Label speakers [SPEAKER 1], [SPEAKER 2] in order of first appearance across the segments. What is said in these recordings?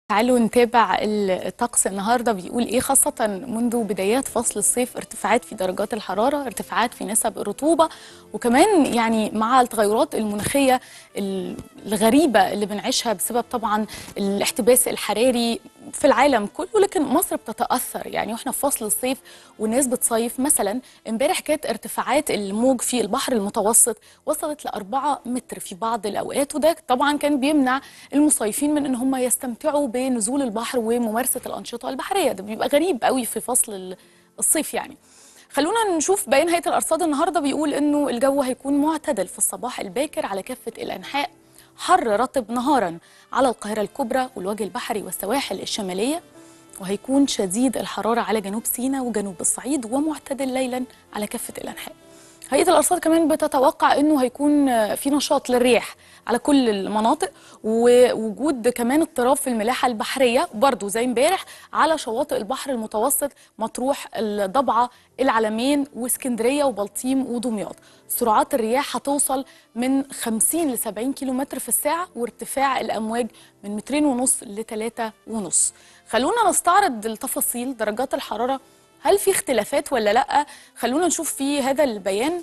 [SPEAKER 1] تعالوا نتابع الطقس النهارده بيقول ايه خاصة منذ بدايات فصل الصيف ارتفاعات في درجات الحرارة ارتفاعات في نسب الرطوبة وكمان يعني مع التغيرات المناخية الغريبة اللي بنعيشها بسبب طبعا الاحتباس الحراري في العالم كله لكن مصر بتتأثر يعني واحنا في فصل الصيف والناس بتصيف مثلا امبارح كانت ارتفاعات الموج في البحر المتوسط وصلت ل 4 متر في بعض الاوقات وده طبعا كان بيمنع المصيفين من ان هم يستمتعوا بنزول البحر وممارسة الأنشطة البحرية ده بيبقى غريب قوي في فصل الصيف يعني خلونا نشوف بيان هيئة الأرصاد النهاردة بيقول إنه الجو هيكون معتدل في الصباح الباكر على كافة الأنحاء حر رطب نهارا على القاهرة الكبرى والوجه البحري والسواحل الشمالية وهيكون شديد الحرارة على جنوب سيناء وجنوب الصعيد ومعتدل ليلا على كافة الأنحاء هيئة الأرصاد كمان بتتوقع أنه هيكون في نشاط للرياح على كل المناطق ووجود كمان اضطراب في الملاحة البحرية برضو زي امبارح على شواطئ البحر المتوسط مطروح الضبعة العلمين واسكندرية وبلطيم ودمياط سرعات الرياح هتوصل من 50 ل 70 كيلومتر في الساعة وارتفاع الأمواج من مترين ونص لثلاثة ونص خلونا نستعرض التفاصيل درجات الحرارة هل في اختلافات ولا لا خلونا نشوف في هذا البيان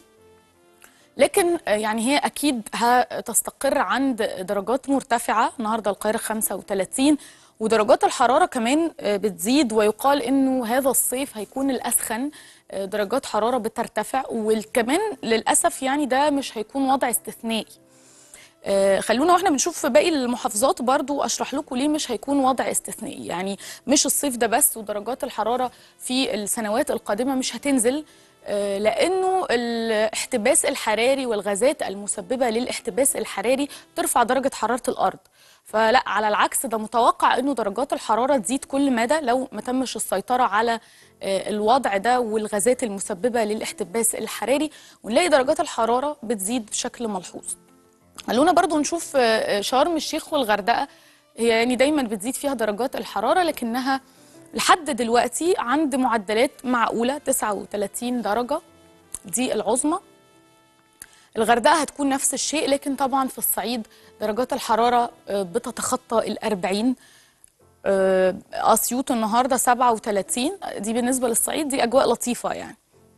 [SPEAKER 1] لكن يعني هي اكيد هتستقر عند درجات مرتفعه النهارده القاهره 35 ودرجات الحراره كمان بتزيد ويقال انه هذا الصيف هيكون الاسخن درجات حراره بترتفع وكمان للاسف يعني ده مش هيكون وضع استثنائي خلونا واحنا بنشوف في باقي المحافظات برضو اشرح لكم ليه مش هيكون وضع استثنائي يعني مش الصيف ده بس ودرجات الحراره في السنوات القادمه مش هتنزل لانه الاحتباس الحراري والغازات المسببه للاحتباس الحراري ترفع درجه حراره الارض فلا على العكس ده متوقع انه درجات الحراره تزيد كل مدى لو ما تمش السيطره على الوضع ده والغازات المسببه للاحتباس الحراري ونلاقي درجات الحراره بتزيد بشكل ملحوظ خلونا برضو نشوف شرم الشيخ والغردقه هي يعني دايما بتزيد فيها درجات الحراره لكنها لحد دلوقتي عند معدلات معقوله 39 درجه دي العظمى الغردقه هتكون نفس الشيء لكن طبعا في الصعيد درجات الحراره بتتخطى ال 40 اسيوط النهارده 37 دي بالنسبه للصعيد دي اجواء لطيفه يعني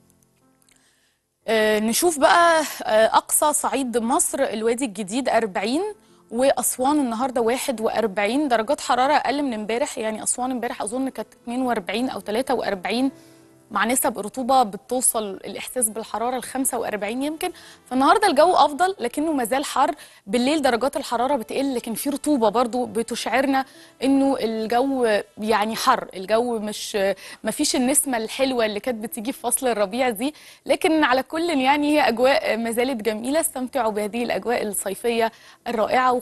[SPEAKER 1] نشوف بقى اقصى صعيد مصر الوادي الجديد 40 واسوان النهارده 41 درجات حراره اقل من امبارح يعني اسوان امبارح اظن كانت 42 او 43 مع نسب رطوبه بتوصل الاحساس بالحراره ل 45 يمكن فالنهارده الجو افضل لكنه ما زال حر بالليل درجات الحراره بتقل لكن في رطوبه برضو بتشعرنا انه الجو يعني حر الجو مش ما فيش النسمه الحلوه اللي كانت بتيجي في فصل الربيع دي لكن على كل يعني هي اجواء ما زالت جميله استمتعوا بهذه الاجواء الصيفيه الرائعه